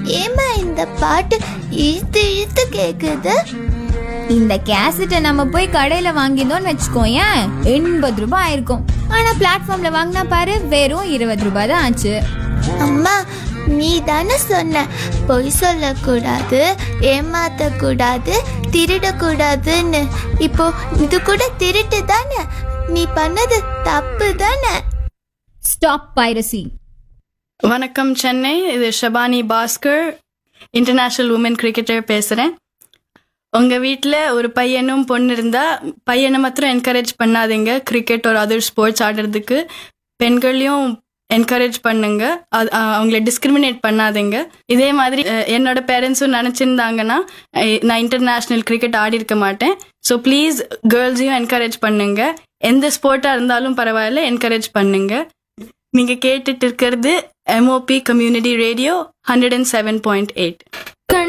ஏமா இந்த பாட்டு இழுத்து இழுத்து கேக்குது இந்த கேசட்டை நம்ம போய் கடையில வாங்கியிருந்தோம்னு வச்சுக்கோயேன் எண்பது ரூபாய் ஆயிருக்கும் ஆனா பிளாட்ஃபார்ம்ல வாங்கினா பாரு வெறும் இருபது ரூபாய் தான் ஆச்சு அம்மா நீ தானே சொன்ன பொய் சொல்லக்கூடாது ஏமாத்தக்கூடாது திருடக்கூடாதுன்னு இப்போ இது கூட திருட்டு தானே நீ பண்ணது தப்பு தானே ஸ்டாப் பைரசி வணக்கம் சென்னை இது Shabani Bhaskar international women cricketer பேசுகிறேன் உங்கள் வீட்டில் ஒரு பையனும் பொண்ணு இருந்தால் பையனை மாத்திரம் என்கரேஜ் பண்ணாதீங்க கிரிக்கெட் ஒரு அதர் ஸ்போர்ட்ஸ் ஆடுறதுக்கு பெண்களையும் என்கரேஜ் பண்ணுங்க அது- அஹ் அவங்கள டிஸ்கிரிமினேட் பண்ணாதீங்க இதே மாதிரி அஹ், என்னோட பேரண்ட்ஸும் நினச்சிருந்தாங்கன்னா நான் இன்டர்நேஷ்னல் கிரிக்கெட் ஆடி இருக்க மாட்டேன் ஸோ ப்ளீஸ் கேர்ள்ஸையும் என்கரேஜ் பண்ணுங்க எந்த ஸ்போர்ட்டாக இருந்தாலும் பரவாயில்ல என்கரேஜ் பண்ணுங்க நீங்க கேட்டுட்டு இருக்கிறது M O P community radio hundred and seven point eight